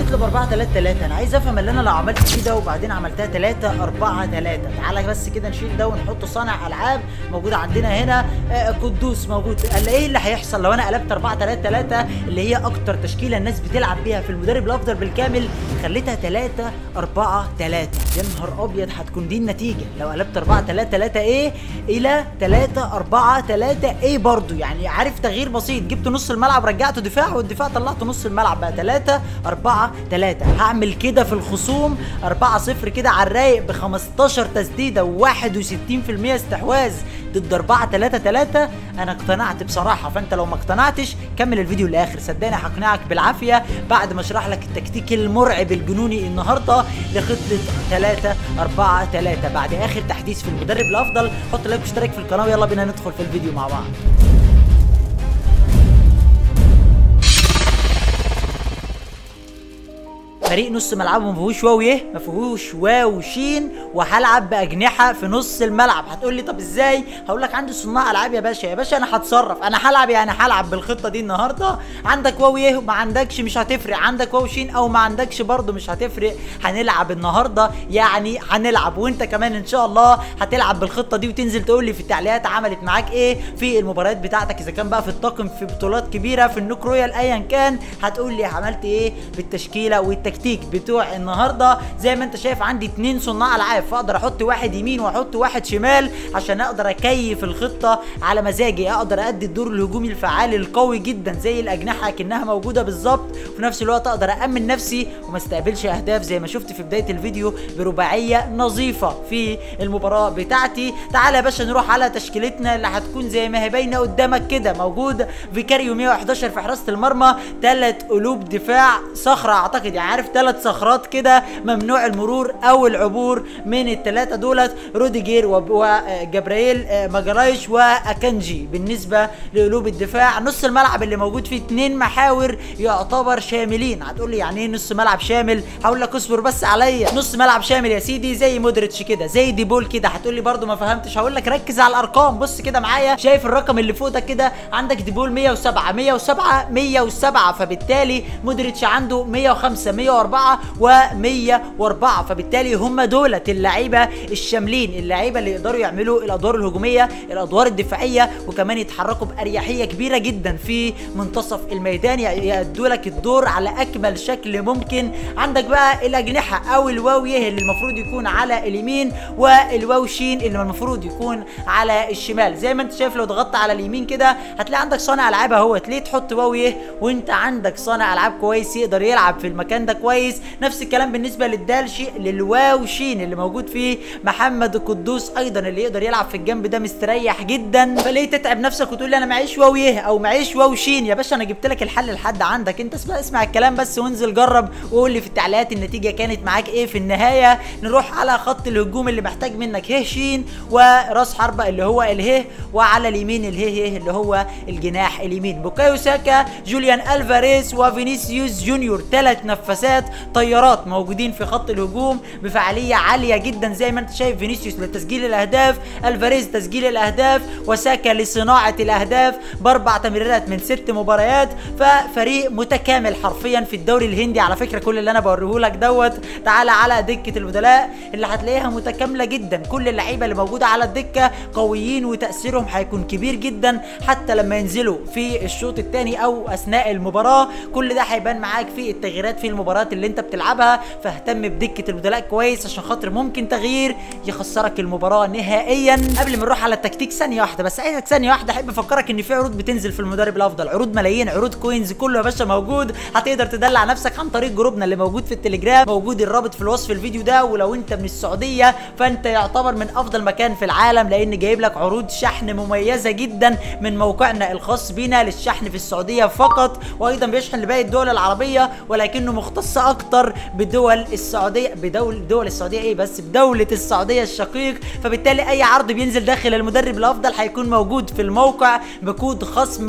بيطلب 4 3 3 انا عايز افهم اللي انا لو عملت كده وبعدين عملتها 3 4 3 تعالى بس كده نشيل ده ونحط صانع العاب موجود عندنا هنا آه قدوس موجود قال ايه اللي هيحصل لو انا قلبت 4 3 3 اللي هي اكتر تشكيله الناس بتلعب بيها في المدرب الافضل بالكامل خليتها 3 4 3 يا نهار ابيض هتكون دي النتيجه لو قلبت 4 3 3 ايه الى 3 4 3 ايه برضو يعني عارف تغيير بسيط جبت نص الملعب رجعته دفاع والدفاع طلعت نص الملعب بقى 3 4 3 هعمل كده في الخصوم 4 0 كده على الرايق ب 15 تسديده و61% استحواذ ضد 4 3 3 انا اقتنعت بصراحه فانت لو ما اقتنعتش كمل الفيديو للاخر صدقني هقنعك بالعافيه بعد ما اشرح لك التكتيك المرعب الجنوني النهارده لخطه 3 4 3 بعد اخر تحديث في المدرب الافضل حط لايك واشترك في القناه ويلا بينا ندخل في الفيديو مع بعض فريق نص ملعبه ما فيهوش واو يه ما فيهوش واو شين وهلعب باجنحه في نص الملعب هتقول لي طب ازاي هقول لك عندي صناع العاب يا باشا يا باشا انا هتصرف انا هلعب يعني هلعب بالخطه دي النهارده عندك واو يه ما عندكش مش هتفرق عندك واو شين او ما عندكش برضه مش هتفرق هنلعب النهارده يعني هنلعب وانت كمان ان شاء الله هتلعب بالخطه دي وتنزل تقول لي في التعليقات عملت معاك ايه في المباريات بتاعتك اذا كان بقى في الطاقم في بطولات كبيره في النوك رويال ايا كان هتقول لي عملت ايه بالتشكيله والتكتيك بتوع النهارده زي ما انت شايف عندي اتنين صناع العاب فاقدر احط واحد يمين واحط واحد شمال عشان اقدر اكيف الخطه على مزاجي اقدر ادي الدور الهجومي الفعال القوي جدا زي الاجنحه كانها موجوده بالظبط وفي نفس الوقت اقدر امن نفسي وما استقبلش اهداف زي ما شفت في بدايه الفيديو برباعيه نظيفه في المباراه بتاعتي تعالى يا باشا نروح على تشكيلتنا اللي هتكون زي ما هي باينه قدامك كده موجود فيكاريو 111 في حراسه المرمى ثلاث قلوب دفاع صخره اعتقد يعني عارف ثلاث صخرات كده ممنوع المرور او العبور من الثلاثه دولت روديجير وجبرائيل ماجرايش واكنجي بالنسبه لقلوب الدفاع نص الملعب اللي موجود فيه اثنين محاور يعتبر شاملين هتقول لي يعني ايه نص ملعب شامل هقول لك اصبر بس عليا نص ملعب شامل يا سيدي زي مودريتش كده زي ديبول كده هتقول لي برده ما فهمتش هقول لك ركز على الارقام بص كده معايا شايف الرقم اللي فوق ده كده عندك ديبول 107 107 107 فبالتالي مودريتش عنده 105 104 و104 فبالتالي هم دولت اللعيبه الشاملين اللعيبه اللي يقدروا يعملوا الادوار الهجوميه الادوار الدفاعيه وكمان يتحركوا باريحيه كبيره جدا في منتصف الميدان يأدوا لك الدور على اكمل شكل ممكن عندك بقى الاجنحه او الواو يه اللي المفروض يكون على اليمين والواو شين اللي المفروض يكون على الشمال زي ما انت شايف لو ضغطت على اليمين كده هتلاقي عندك صانع العاب اهوت ليه تحط واو يه وانت عندك صانع العاب كويس يقدر يلعب في المكان ده كويس نفس الكلام بالنسبه للدال شي للواو شين اللي موجود فيه محمد القدوس ايضا اللي يقدر يلعب في الجنب ده مستريح جدا فليه تتعب نفسك وتقول لي انا معيش واو يه او معيش واو شين يا باشا انا جبت لك الحل لحد عندك انت اسمع اسمع الكلام بس وانزل جرب وقول لي في التعليقات النتيجه كانت معاك ايه في النهايه نروح على خط الهجوم اللي محتاج منك هيه شين وراس حربه اللي هو الهيه وعلى اليمين الهيه اللي هو الجناح اليمين بوكايو ساكا جوليان الفاريز وفينيسيوس جونيور ثلاث نفسات طيارات موجودين في خط الهجوم بفعاليه عاليه جدا زي ما انت شايف فينيسيوس لتسجيل الاهداف الفاريز تسجيل الاهداف وساكا لصناعه الاهداف باربع تمريرات من ست مباريات ففريق متكامل حرفيا في الدوري الهندي على فكره كل اللي انا بوريه لك دوت تعالى على دكه البدلاء اللي هتلاقيها متكامله جدا كل اللعيبه اللي موجوده على الدكه قويين وتاثيرهم هيكون كبير جدا حتى لما ينزلوا في الشوط الثاني او اثناء المباراه كل ده هيبان معاك في التغييرات في المباريات اللي انت بتلعبها فاهتم بدكه البدلاء كويس عشان خاطر ممكن تغيير يخسرك المباراه نهائيا قبل ما نروح على التكتيك ثانيه واحده بس عايزك ثانيه واحده احب افكرك ان في عروض بتنزل في المدرب الافضل عروض ملايين عروض كوينز كله يا باشا موجود هتقدر تدلع نفسك عن طريق جروبنا اللي موجود في التليجرام موجود الرابط في الوصف الفيديو ده ولو انت من السعوديه فانت يعتبر من افضل مكان في العالم لان جايب لك عروض شحن مميزه جدا من موقعنا الخاص بينا للشحن في السعوديه فقط وايضا بيشحن لباقي الدول العربيه ولكنه مختص اكتر بدول السعوديه بدول دول السعوديه ايه بس بدوله السعوديه الشقيق فبالتالي اي عرض بينزل داخل المدرب الافضل هيكون موجود في الموقع بكود خصم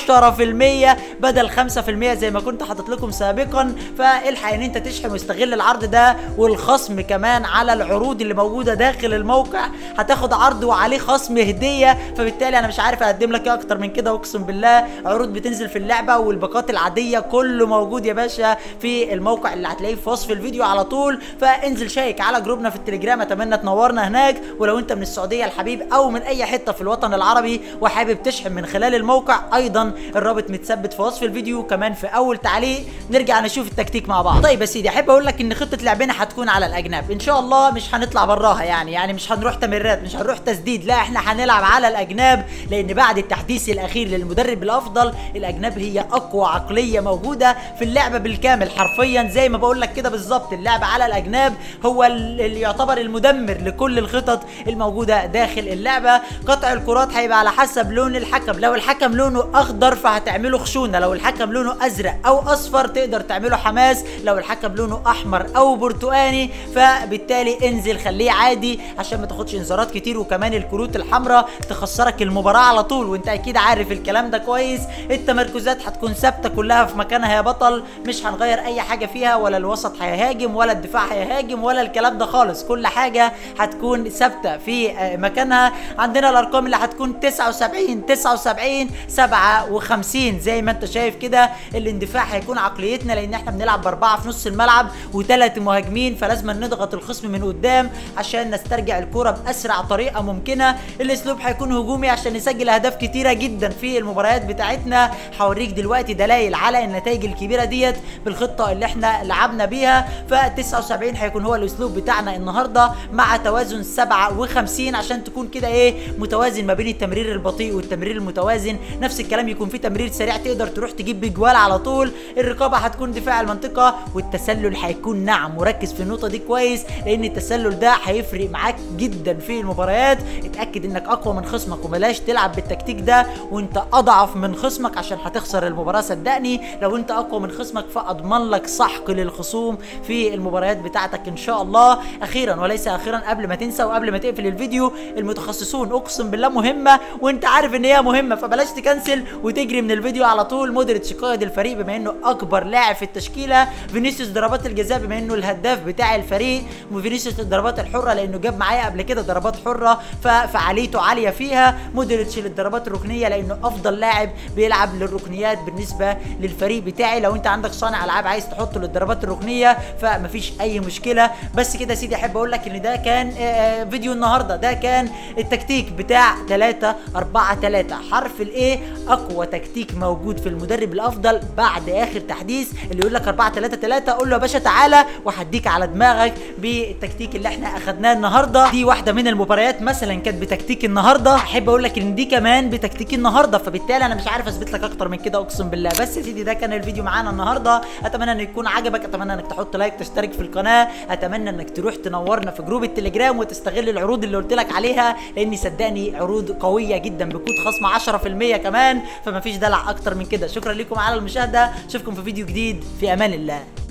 10% بدل 5% زي ما كنت حاطط لكم سابقا فالحق ان انت تشحن واستغل العرض ده والخصم كمان على العروض اللي موجوده داخل الموقع هتاخد عرض وعليه خصم هديه فبالتالي انا مش عارف اقدم لك ايه اكتر من كده اقسم بالله عروض بتنزل في اللعبه والباقات العاديه كله موجود يا باشا في الموقع الموقع اللي هتلاقيه في وصف الفيديو على طول فانزل شيك على جروبنا في التليجرام اتمنى تنورنا هناك ولو انت من السعوديه الحبيب او من اي حته في الوطن العربي وحابب تشحن من خلال الموقع ايضا الرابط متثبت في وصف الفيديو كمان في اول تعليق نرجع نشوف التكتيك مع بعض طيب يا سيدي احب اقول لك ان خطه لعبنا هتكون على الاجناب ان شاء الله مش هنطلع براها يعني يعني مش هنروح تمريرات مش هنروح تسديد لا احنا هنلعب على الاجناب لان بعد التحديث الاخير للمدرب الافضل الاجناب هي اقوى عقليه موجوده في اللعبه بالكامل حرفيا زي ما بقول لك كده بالظبط اللعب على الاجناب هو اللي يعتبر المدمر لكل الخطط الموجوده داخل اللعبه قطع الكرات هيبقى على حسب لون الحكم لو الحكم لونه اخضر فهتعمله خشونه لو الحكم لونه ازرق او اصفر تقدر تعمله حماس لو الحكم لونه احمر او برتقاني فبالتالي انزل خليه عادي عشان ما تاخدش انذارات كتير وكمان الكروت الحمراء تخسرك المباراه على طول وانت اكيد عارف الكلام ده كويس التمركزات هتكون ثابته كلها في مكانها يا بطل مش هنغير اي حاجه فيها ولا الوسط هيهاجم ولا الدفاع هيهاجم ولا الكلام ده خالص كل حاجه هتكون ثابته في مكانها عندنا الارقام اللي هتكون 79 79 57 زي ما انت شايف كده الاندفاع هيكون عقليتنا لان احنا بنلعب باربعه في نص الملعب وثلاث مهاجمين فلازم نضغط الخصم من قدام عشان نسترجع الكره باسرع طريقه ممكنه الاسلوب هيكون هجومي عشان نسجل اهداف كتيره جدا في المباريات بتاعتنا هوريك دلوقتي دلائل على النتائج الكبيره ديت بالخطه اللي احنا لعبنا بيها ف 79 هيكون هو الاسلوب بتاعنا النهارده مع توازن 57 عشان تكون كده ايه متوازن ما بين التمرير البطيء والتمرير المتوازن نفس الكلام يكون في تمرير سريع تقدر تروح تجيب بجوال على طول الرقابه هتكون دفاع المنطقه والتسلل هيكون نعم وركز في النقطه دي كويس لان التسلل ده هيفرق معاك جدا في المباريات اتاكد انك اقوى من خصمك وبلاش تلعب بالتكتيك ده وانت اضعف من خصمك عشان هتخسر المباراه صدقني لو انت اقوى من خصمك فاضمن لك سحق للخصوم في المباريات بتاعتك ان شاء الله اخيرا وليس اخيرا قبل ما تنسى وقبل ما تقفل الفيديو المتخصصون اقسم بالله مهمه وانت عارف ان هي مهمه فبلاش تكنسل وتجري من الفيديو على طول مودريتش قائد الفريق بما انه اكبر لاعب في التشكيله فينيسيوس ضربات الجزاء بما انه الهداف بتاع الفريق وفينيسيوس الضربات الحره لانه جاب معايا قبل كده ضربات حره ففعاليته عاليه فيها مودريتش للضربات الركنيه لانه افضل لاعب بيلعب للركنيات بالنسبه للفريق بتاعي لو انت عندك صانع العاب عايز تحطه للضربات الركنيه فمفيش اي مشكله بس كده يا سيدي احب اقول لك ان ده كان آه فيديو النهارده ده كان التكتيك بتاع 3 4 3 حرف الايه اقوى تكتيك موجود في المدرب الافضل بعد اخر تحديث اللي يقول لك 4 3 3 قول له يا باشا تعالى وهديك على دماغك بالتكتيك اللي احنا اخدناه النهارده دي واحده من المباريات مثلا كانت بتكتيك النهارده احب اقول لك ان دي كمان بتكتيك النهارده فبالتالي انا مش عارف اثبت لك اكتر من كده اقسم بالله بس يا سيدي ده كان الفيديو معانا النهارده اتمنى ان يكون عجبك اتمنى انك تحط لايك تشترك في القناه اتمنى انك تروح تنورنا في جروب التليجرام وتستغل العروض اللي قلت لك عليها لاني صدقني عروض قويه جدا بكود خصم 10% كمان فما فيش دلع اكتر من كده شكرا لكم على المشاهده اشوفكم في فيديو جديد في امان الله